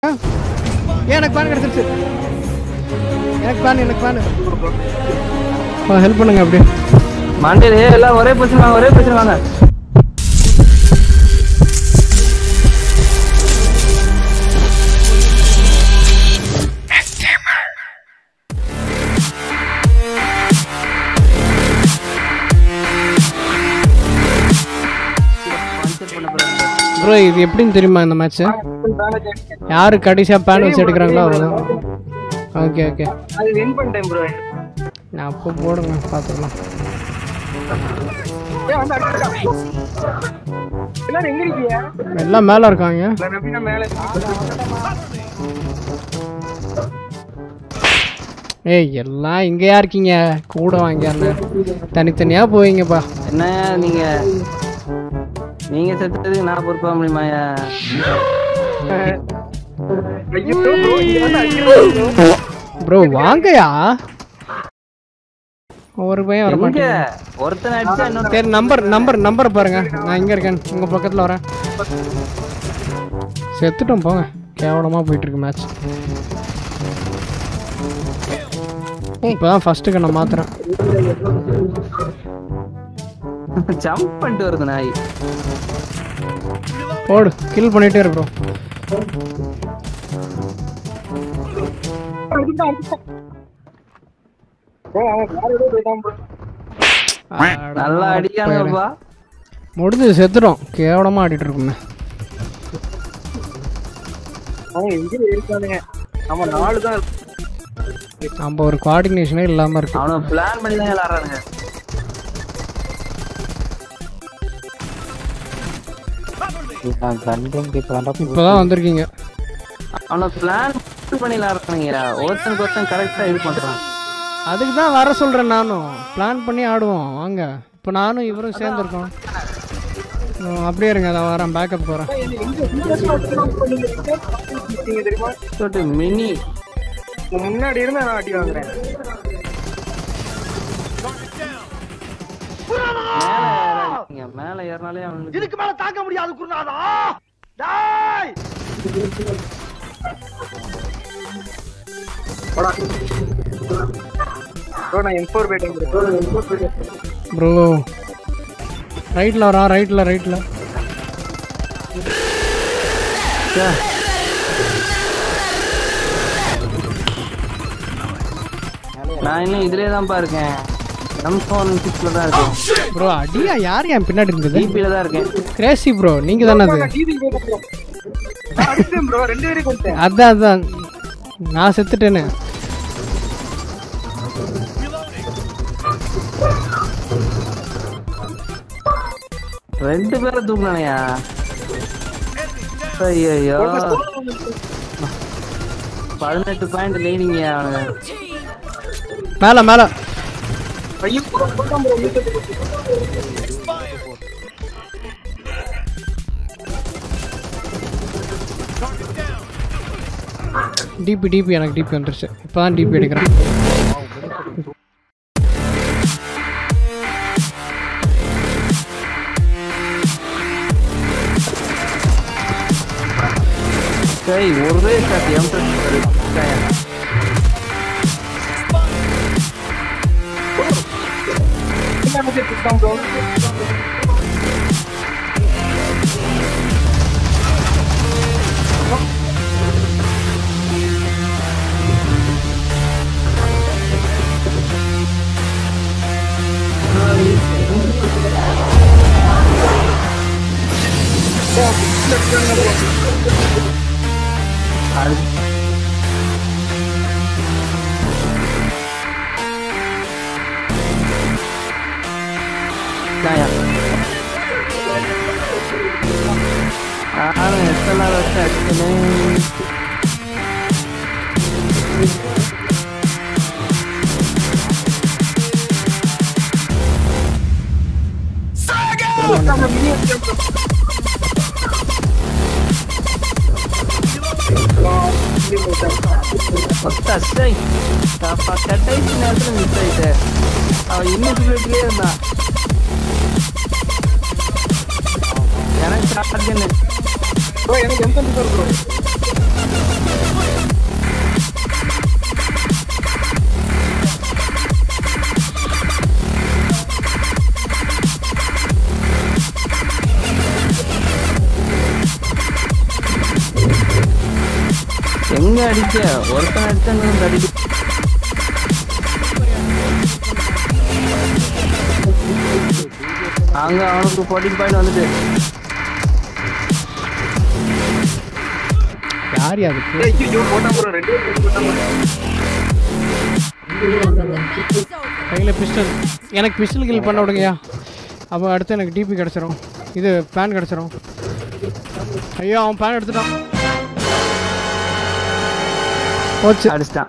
ஏன் எனக்கு பேன் கிடச்சிருச்சு எனக்கு பேன் எனக்கு பேன் ஹெல்ப் பண்ணுங்க அப்படியே மண்டையில எல்லாம் ஒரே பிரச்சனை வாங்க ஒரே பிரச்சனை வாங்க ப்ரோ இது எப்படின்னு தெரியுமா இந்த மேட்ச் யாரு கடைசியா பேன் வச்சு எடுக்கிறாங்களோ அவ்வளோதான் ஓகே ஓகே அது வின் பண்ணிட்டேன் ப்ரோ நான் அப்போ போடுங்க பார்த்துக்கலாம் எல்லாரும் எங்க இருக்கீங்க எல்லாம் மேலே இருக்காங்க எப்படின்னா மேலே ஏய் எல்லாம் இங்கேயா இருக்கீங்க கூட வாங்க தனித்தனியா போவீங்கப்பா என்ன நீங்க நீங்க செத்துறதுக்கு நான் பொறுப்பா முடியுமாயா ப்ரோ வாங்கயா ஒரு பையன் வர எங்க மாட்டேங்க ஒருத்தனை அடிச்சா இன்னொரு சரி நம்பர் நம்பர் நம்பர் பாருங்க நான் இங்க இருக்கேன் உங்க பக்கத்துல வரேன் செத்துட்டோம் போங்க கேவலமா போயிட்டு இருக்கு மேட்ச் இப்பதான் ஃபர்ஸ்ட் கண்ணை மாத்துறேன் ஜம்ப் பண்ணிட்டு வருது நாய் போடு கில் பண்ணிட்டே இரு ப்ரோ நல்லா அடிக்கானுங்கப்பா முடிஞ்சு செத்துட்டோம் கேவலமா ஆடிட்டு இருக்குமே அவன் எங்க இருக்கானுங்க ஆமா நாலு தான் நம்ம ஒரு கோஆர்டினேஷனே இல்லாம இருக்கு அவனை பிளான் பண்ணி தான் விளாடுறானுங்க இப்பதான் வந்திருக்கீங்க அவனை பிளான் பண்ணி விளாடுறானுங்க ஒருத்தனுக்கு ஒருத்தன் கரெக்டா இது பண்றான் அதுக்கு தான் வர சொல்றேன் நானும் பிளான் பண்ணி ஆடுவோம் வாங்க இப்போ நானும் இவரும் சேர்ந்துருக்கோம் அப்படியே இருங்க அதான் வரேன் பேக்கப் போகிறேன் சொல்லிட்டு மினி முன்னாடி இருந்து நான் அடி வாங்குறேன் மேல ஏறாதீங்க. மேல ஏறினாலே அவனுக்கு இதுக்கு மேல தாங்க முடியாது குருநாதா டேய் போடா ப்ரோ நான் M4 போயிட்டேன் ப்ரோ M4 போயிட்டேன் ப்ரோ ரைட்டில் வரா ரைட்டில் ரைட்டில் ச்சே. நான் இன்னும் இதுலயே தான்ப்பா இருக்கேன் எம் ஃபோன் சிக்ஸ்ல தான் இருக்கேன் ப்ரோ அடியா யார் என் பின்னாடி இருந்தது டிபியில தான் இருக்கேன் கிரேசி ப்ரோ நீங்கள் தானே அது அடிச்சேன் ப்ரோ ரெண்டு பேரும் கொண்டேன் அதான் அதான் நான் செத்துட்டேன்னு ரெண்டு பேரை தூக்கினானயா ஐயோ பதினெட்டு பாயிண்ட் லீடிங்க அவனுங்க மேலே மேலே ஐயோ போட்டான் ப்ரோ மீட்டர் டிபி டிபி எனக்கு டிபி வந்துருச்சு இப்போ தான் டிபி எடுக்கிறேன் சரி ஒரே ஷாட் எம் ப்ரோ நானும் எத்தனை வச்சு அடிச்சேன் ஒத்தை அப்பா கடைசி நேரத்தில் மிஸ் ஆயிட்டு அவன் இன்னிசிபிலிட்டிலே இருந்தான் எனக்கு சார்ஜ் ப்ரோ எனக்கு எம் டுவெண்ட்டி ஃபோர் ப்ரோ எங்க அடிச்ச ஒருத்தன் அடிச்சா இன்னொரு அடிக்க அங்க அவனுக்கு போட்டி பாயிண்ட் வந்துட்டு யார் யா அதுக்கு ஏய், ஐயோ, போட்டான் bro, ரெண்டு பேரும் போட்டான் bro. கையில் பிஸ்டல் எனக்கு பிஸ்டல் கில் பண்ண விடுங்கய்யா அப்போ அடுத்து எனக்கு டிபி கிடச்சிரும் இது பேன் கிடச்சிரும் ஐயோ அவன் பேன் எடுத்துட்டான் போச்சு அடிச்சிட்டான்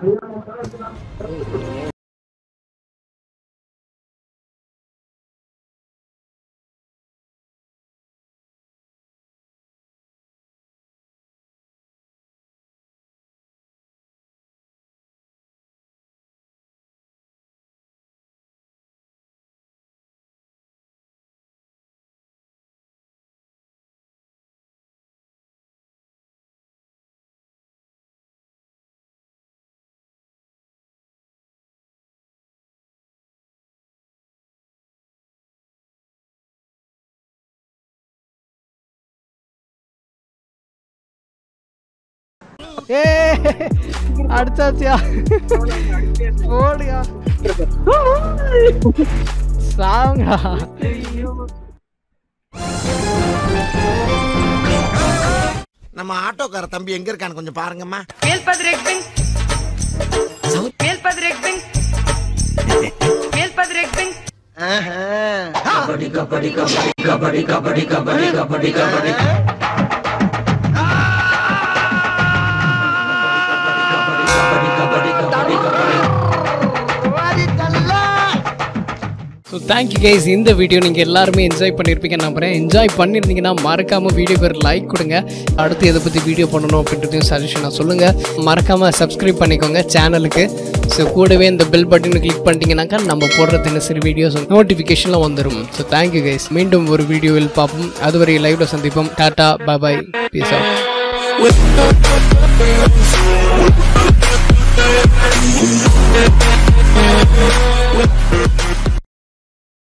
ஏ அடிச்சாச்சியா ஓடியா சாவுங்கடா நம்ம ஆட்டோக்கார தம்பி எங்க இருக்கான்னு கொஞ்சம் பாருங்கம்மா Mil Padre Bing. Mil Padre Bing. Mil Padre Bing. So thank you guys இந்த வீடியோ நீங்கள் எல்லாருமே என்ஜாய் பண்ணியிருப்பீங்க நம்புறேன் என்ஜாய் பண்ணியிருந்தீங்கன்னா மறக்காமல் வீடியோக்கு ஒரு லைக் கொடுங்க அடுத்து எதை பற்றி வீடியோ பண்ணணும் அப்படின்றதையும் சஜஷனாக சொல்லுங்கள் மறக்காமல் சப்ஸ்கிரைப் பண்ணிக்கோங்க சேனலுக்கு ஸோ கூடவே இந்த பெல் பட்டனை கிளிக் பண்ணிட்டீங்கன்னாக்கா நம்ம போடுற தினசரி வீடியோஸ் நோட்டிஃபிகேஷனில் வந்துடும் ஸோ தேங்க்யூ கைஸ் மீண்டும் ஒரு வீடியோவில் பார்ப்போம் அதுவரை லைவ்ல சந்திப்போம் tata bye peace off With